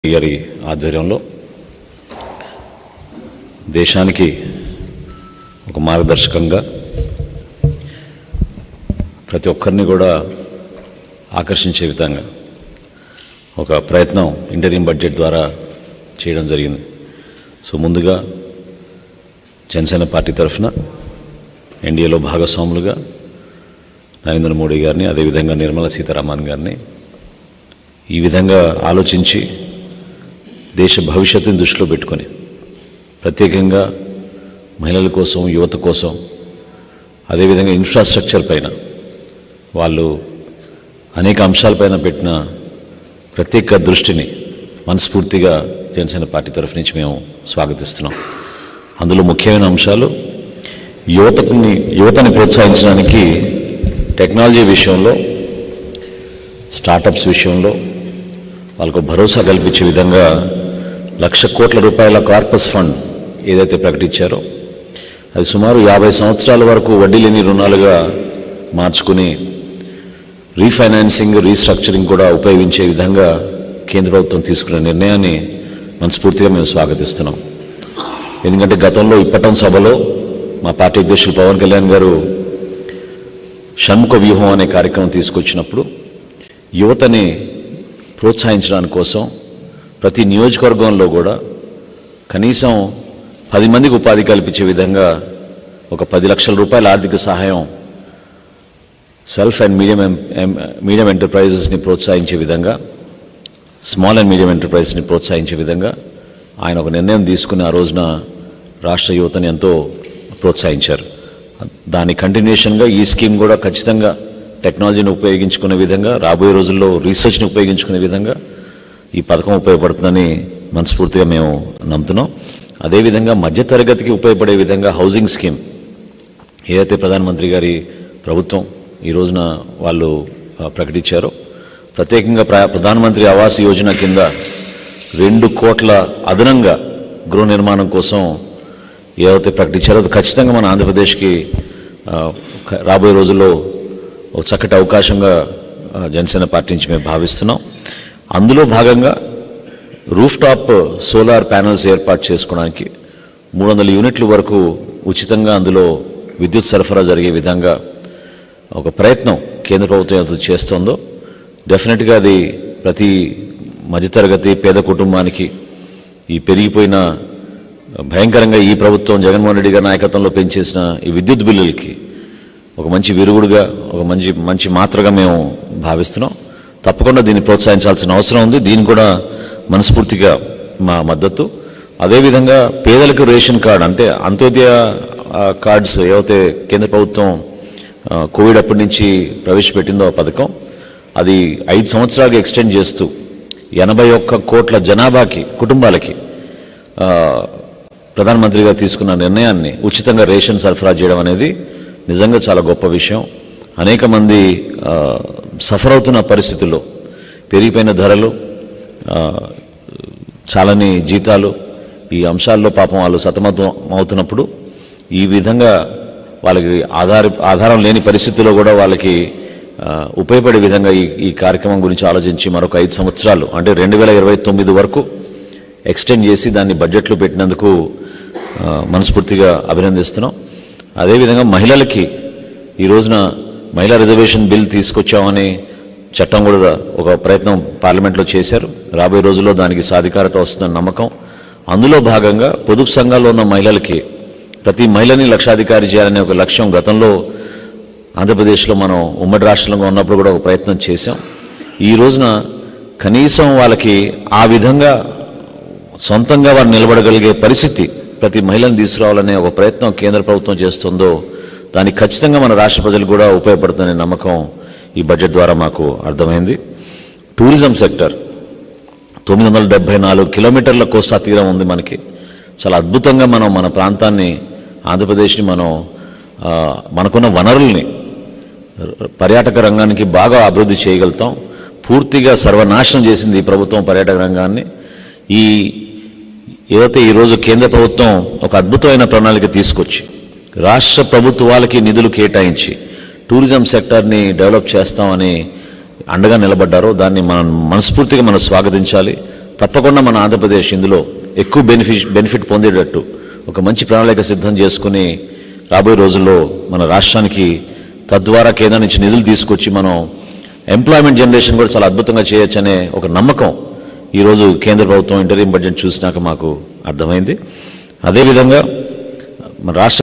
గారి ఆధ్వర్యంలో దేశానికి ఒక మార్గదర్శకంగా ప్రతి ఒక్కరిని కూడా ఆకర్షించే విధంగా ఒక ప్రయత్నం ఇంటరీం బడ్జెట్ ద్వారా చేయడం జరిగింది సో ముందుగా జనసేన పార్టీ తరఫున ఎన్డీఏలో భాగస్వాములుగా నరేంద్ర మోడీ గారిని అదేవిధంగా నిర్మలా సీతారామన్ గారిని ఈ విధంగా ఆలోచించి దేశ భవిష్యత్తుని దృష్టిలో పెట్టుకొని ప్రత్యేకంగా మహిళల కోసం యువత కోసం అదేవిధంగా ఇన్ఫ్రాస్ట్రక్చర్ పైన వాళ్ళు అనేక అంశాలపైన పెట్టిన ప్రత్యేక దృష్టిని మనస్ఫూర్తిగా జనసేన పార్టీ తరఫు నుంచి మేము స్వాగతిస్తున్నాం అందులో ముఖ్యమైన అంశాలు యువతని యువతని ప్రోత్సహించడానికి టెక్నాలజీ విషయంలో స్టార్టప్స్ విషయంలో వాళ్ళకు భరోసా కల్పించే విధంగా లక్ష కోట్ల రూపాయల కార్పస్ ఫండ్ ఏదైతే ప్రకటించారో అది సుమారు యాభై సంవత్సరాల వరకు వడ్డీ లేని రుణాలుగా మార్చుకుని రీఫైనాన్సింగ్ రీస్ట్రక్చరింగ్ కూడా ఉపయోగించే విధంగా కేంద్ర ప్రభుత్వం తీసుకున్న నిర్ణయాన్ని మనస్ఫూర్తిగా మేము స్వాగతిస్తున్నాం ఎందుకంటే గతంలో ఇప్పటం సభలో మా పార్టీ అధ్యక్షులు పవన్ కళ్యాణ్ గారు షణ్ముఖ వ్యూహం అనే కార్యక్రమం తీసుకొచ్చినప్పుడు యువతని ప్రోత్సహించడానికి కోసం ప్రతి నియోజకవర్గంలో కూడా కనీసం పది మందికి ఉపాధి కల్పించే విధంగా ఒక పది లక్షల రూపాయల ఆర్థిక సహాయం సెల్ఫ్ అండ్ మీడియం ఎం- మీడియం ఎంటర్ప్రైజెస్ని ప్రోత్సహించే విధంగా స్మాల్ అండ్ మీడియం ఎంటర్ప్రైజెస్ని ప్రోత్సహించే విధంగా ఆయన ఒక నిర్ణయం తీసుకుని ఆ రోజున రాష్ట్ర యువతని ఎంతో ప్రోత్సహించారు దాని కంటిన్యూషన్గా ఈ స్కీమ్ కూడా ఖచ్చితంగా టెక్నాలజీని ఉపయోగించుకునే విధంగా రాబోయే రోజుల్లో రీసెర్చ్ని ఉపయోగించుకునే విధంగా ఈ పథకం ఉపయోగపడుతుందని మనస్ఫూర్తిగా మేము నమ్ముతున్నాం అదేవిధంగా మధ్యతరగతికి ఉపయోగపడే విధంగా హౌసింగ్ స్కీమ్ ఏదైతే ప్రధానమంత్రి గారి ప్రభుత్వం ఈ రోజున వాళ్ళు ఆ, ప్రకటించారో ప్రత్యేకంగా ప్ర ప్రధానమంత్రి ఆవాస్ యోజన కింద రెండు కోట్ల అదనంగా గృహ నిర్మాణం కోసం ఏవైతే ప్రకటించారో అది ఖచ్చితంగా మన ఆంధ్రప్రదేశ్కి ఆ, క- రాబోయే రోజుల్లో ఒక చక్కటి అవకాశంగా ఆ, జనసేన పార్టీ నుంచి మేము భావిస్తున్నాం అందులో భాగంగా రూఫ్ టాప్ సోలార్ ప్యానల్స్ ఏర్పాటు చేసుకోవడానికి మూడు వందల యూనిట్ల వరకు ఉచితంగా అందులో విద్యుత్ సరఫరా జరిగే విధంగా ఒక ప్రయత్నం కేంద్ర ప్రభుత్వం ఏదైతే చేస్తుందో డెఫినెట్గా అది ప్రతి మధ్యతరగతి పేద కుటుంబానికి ఈ పెరిగిపోయిన భయంకరంగా ఈ ప్రభుత్వం జగన్మోహన్ రెడ్డి గారి నాయకత్వంలో పెంచేసిన ఈ విద్యుత్ బిల్లులకి ఒక మంచి విరుగుడుగా ఒక మంచి మంచి మాత్రగా మేము భావిస్తున్నాం తప్పకుండా దీన్ని ప్రోత్సహించాల్సిన అవసరం ఉంది దీన్ని కూడా మనస్ఫూర్తిగా మా మద్దతు అదేవిధంగా పేదలకు రేషన్ కార్డు అంటే అంత్యోదయ ఆ, కార్డ్స్ ఏవైతే కేంద్ర ప్రభుత్వం ఆ, కోవిడ్ అప్పటి నుంచి ప్రవేశపెట్టిందో ఆ పథకం అది ఐదు సంవత్సరాలుగా ఎక్స్టెండ్ చేస్తూ ఎనభై ఒక్క కోట్ల జనాభాకి కుటుంబాలకి ఆ, ప్రధానమంత్రి గారు తీసుకున్న నిర్ణయాన్ని ఉచితంగా రేషన్ సరఫరా చేయడం అనేది నిజంగా చాలా గొప్ప విషయం అనేక మంది ఆ, సఫర్ అవుతున్న పరిస్థితుల్లో పెరిగిపోయిన ధరలు ఆ, చాలని జీతాలు ఈ అంశాల్లో పాపం వాళ్ళు సతమతం అవుతున్నప్పుడు ఈ విధంగా వాళ్ళకి ఆధార ఆధారం లేని పరిస్థితుల్లో కూడా వాళ్ళకి ఆ, ఉపయోగపడే విధంగా ఈ ఈ కార్యక్రమం గురించి ఆలోచించి మరొక ఐదు సంవత్సరాలు అంటే రెండు వేల ఇరవై తొమ్మిది వరకు ఎక్స్టెండ్ చేసి దాన్ని బడ్జెట్లో పెట్టినందుకు ఆ, మనస్ఫూర్తిగా అభినందిస్తున్నాం అదేవిధంగా మహిళలకి ఈ రోజున మహిళా రిజర్వేషన్ బిల్ తీసుకొచ్చామని చట్టం కూడా ఒక ప్రయత్నం పార్లమెంట్లో చేశారు రాబోయే రోజుల్లో దానికి సాధికారత వస్తుందని నమ్మకం అందులో భాగంగా పొదుపు సంఘాల్లో ఉన్న మహిళలకి ప్రతి మహిళని లక్షాధికారి చేయాలనే ఒక లక్ష్యం గతంలో ఆంధ్రప్రదేశ్లో మనం ఉమ్మడి రాష్ట్రంలో ఉన్నప్పుడు కూడా ఒక ప్రయత్నం చేశాం ఈ రోజున కనీసం వాళ్ళకి ఆ విధంగా సొంతంగా వారు నిలబడగలిగే పరిస్థితి ప్రతి మహిళను తీసుకురావాలనే ఒక ప్రయత్నం కేంద్ర ప్రభుత్వం చేస్తుందో దానికి ఖచ్చితంగా మన రాష్ట్ర ప్రజలు కూడా ఉపయోగపడుతుందనే నమ్మకం ఈ బడ్జెట్ ద్వారా మాకు అర్థమైంది టూరిజం సెక్టర్ తొమ్మిది వందల డెబ్బై నాలుగు కిలోమీటర్ల కోస్తా తీరం ఉంది మనకి చాలా అద్భుతంగా మనం మన ప్రాంతాన్ని ఆంధ్రప్రదేశ్ని మనం ఆ, మనకున్న వనరుల్ని పర్యాటక రంగానికి బాగా అభివృద్ధి చేయగలుగుతాం పూర్తిగా సర్వనాశనం చేసింది ఈ ప్రభుత్వం పర్యాటక రంగాన్ని ఈ ఏదైతే ఈరోజు కేంద్ర ప్రభుత్వం ఒక అద్భుతమైన ప్రణాళిక తీసుకొచ్చి రాష్ట్ర ప్రభుత్వాలకి నిధులు కేటాయించి టూరిజం సెక్టార్ని డెవలప్ చేస్తామని అండగా నిలబడ్డారో దాన్ని మనం మనస్ఫూర్తిగా మనం స్వాగతించాలి తప్పకుండా మన ఆంధ్రప్రదేశ్ ఇందులో ఎక్కువ బెనిఫిట్ బెనిఫిట్ పొందేటట్టు ఒక మంచి ప్రణాళిక సిద్ధం చేసుకుని రాబోయే రోజుల్లో మన రాష్ట్రానికి తద్వారా కేంద్రం నుంచి నిధులు తీసుకొచ్చి మనం ఎంప్లాయ్మెంట్ జనరేషన్ కూడా చాలా అద్భుతంగా చేయొచ్చనే ఒక నమ్మకం ఈరోజు కేంద్ర ప్రభుత్వం ఇంటరీం బడ్జెట్ చూసినాక మాకు అర్థమైంది అదేవిధంగా మన రాష్ట్ర